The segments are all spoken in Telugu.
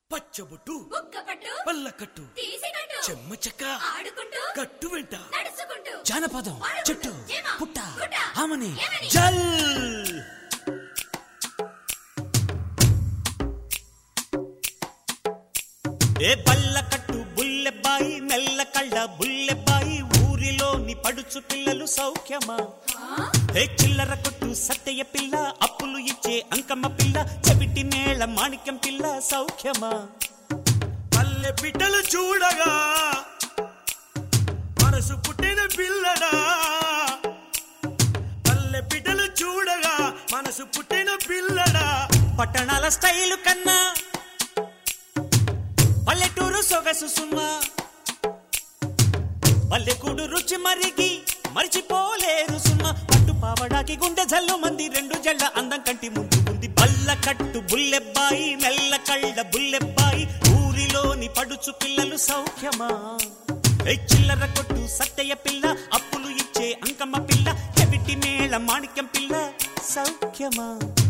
పచ్చబొట్టు బుక్కపట్టు పల్లకట్టు తీసికట్టు చెమ్మ చెక్క ఆడుకుంటూ కట్టు వెంట నడుచుకుంటూ జానపదం పాడుకుంటూ, చెట్టు చీమ, పుట్ట గుట్ట, ఆమని ఏమని? జల్ ఏ బల్ల కట్టు బుల్లెబ్బాయి మెల్ల కళ్ళ బుల్లెబ్బాయి ఊరిలోని పడుచు పిల్లలు సౌఖ్యమా ఏ చిల్లర కొట్టు సత్తయ్య పిల్ల అప్పులు ఇచ్చే అంకమ్మ పిల్ల చెవిటి మేళ మాణిక్యం పిల్ల సౌఖ్యమా పల్లె బిడ్డలు చూడగా మనసు పుట్టిన పిల్లడా పల్లె బిడ్డలు చూడగా మనసు పుట్టిన పిల్లడా పట్టణాల స్టైలు కన్నా పల్లెటూరు సొగసు సుమ్మా పల్లెకూడు రుచి మరిగి మరిచిపోలేరు సుమ్మ పట్టు పావడాకి గుండె జల్లు మంది రెండు జళ్ళ అందం కంటి ముందు ఉంది బల్ల కట్టు బుల్లెబ్బాయి మెల్ల కళ్ళ బుల్లెబ్బాయి ఊరిలోని పడుచు పిల్లలు సౌఖ్యమా ఏ చిల్లర కొట్టు సత్తయ్య పిల్ల అప్పులు ఇచ్చే అంకమ్మ పిల్ల చెవిటి మేళ మాణిక్యం పిల్ల సౌఖ్యమా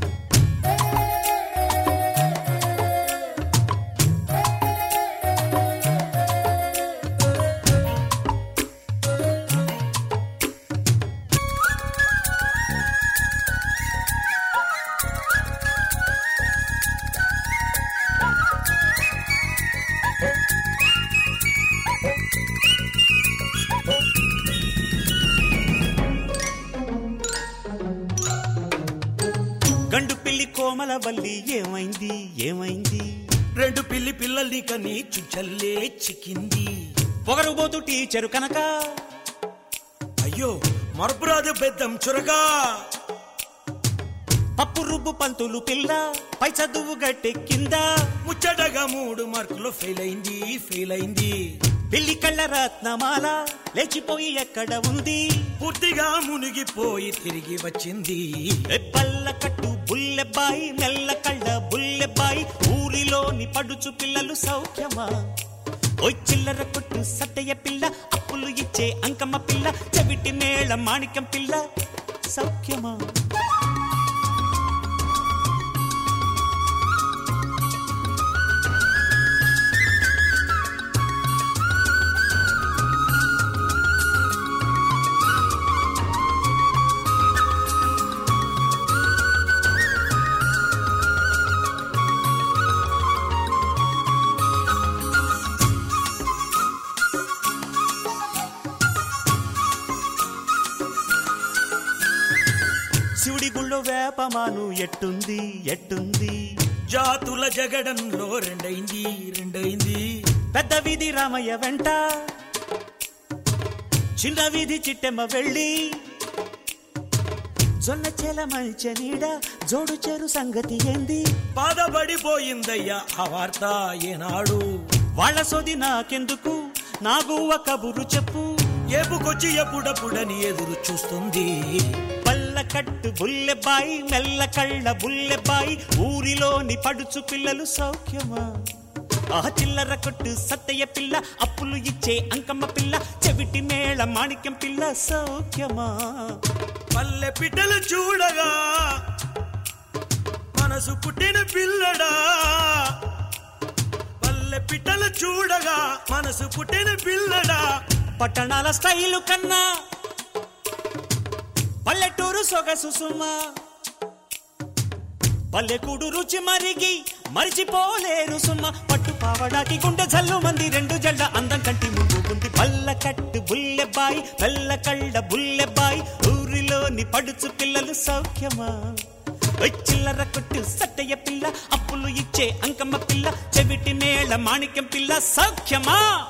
గండు పిల్లి కోమల వల్లి ఏమైంది ఏమైంది రెండు పిల్లి పిల్లల్ని కని చుచ్చల్లే చిక్కింది పొగరుబోతు టీచరు కనుక అయ్యో మరపురాదు పెద్దం చురగా పప్పు రుబ్బు పంతులు పిల్ల పై చదువు గట్టెక్కింద ముచ్చటగా మూడు మార్కులు ఫెయిల్ అయింది ఫెయిల్ అయింది పిల్లి కళ్ళ రత్నమాల లేచిపోయి ఎక్కడ ఉంది పూర్తిగా మునిగిపోయి తిరిగి వచ్చింది ఏ పల్ల కట్టు బుల్లెబ్బాయి మెల్ల కళ్ళ బుల్లెబ్బాయి ఊరిలోని పడుచు పిల్లలు సౌఖ్యమా ఓ చిల్లర కొట్టు సట్టయ్య పిల్ల అప్పులు ఇచ్చే అంకమ్మ పిల్ల చెవిటి మేళ మాణిక్యం పిల్ల సౌఖ్యమా శివుడి గుళ్ళో వేపమాను ఎట్టుంది ఎట్టుంది జాతుల జగడంలో రెండైంది రెండైంది పెద్ద వీధి రామయ్య వెంట చిన్న వీధి చిట్టెమ్మ వెళ్ళి జొన్న చెల మంచ నీడ జోడు చెరు సంగతి ఏంది బాధపడిపోయిందయ్యా ఆ వార్త ఏనాడు వాళ్ళ సోది నాకెందుకు నాకు ఒక కబురు చెప్పు ఏపుకొచ్చి ఎప్పుడప్పుడని ఎదురు చూస్తుంది పల్ల కట్టు బుల్లెబాయి మెల్ల కళ్ళ బుల్లెబాయి ఊరిలోని పడుచు పిల్లలు సౌఖ్యమా ఆ చిల్లర కొట్టు సత్తయ్య పిల్ల అప్పులు ఇచ్చే అంకమ్మ పిల్ల చెవిటి మేళ మాణిక్యం పిల్ల సౌఖ్యమా పల్లె పిట్టలు చూడగా మనసు పుట్టిన పిల్లడా పల్లె పిట్టలు చూడగా మనసు పుట్టిన పిల్లడా పట్టణాల స్టైలు కన్నా పల్లెటూరు సొగసు సుమా పల్లెకూడు రుచి మరిగి మరిచిపోలేరు సుమ్మ పట్టు పావడాకి గుండె జల్లు మంది రెండు జళ్ళ అందం కంటి ముందు ఉంది పల్ల కట్టు బుల్లెబాయి పల్ల కళ్ళ బుల్లెబాయి ఊరిలోని పడుచు పిల్లలు సౌఖ్యమా ఓయ్ చిల్లర కొట్టు సట్టయ్య పిల్ల అప్పులు ఇచ్చే అంకమ్మ పిల్ల చెవిటి మేళ మాణిక్యం పిల్ల సౌఖ్యమా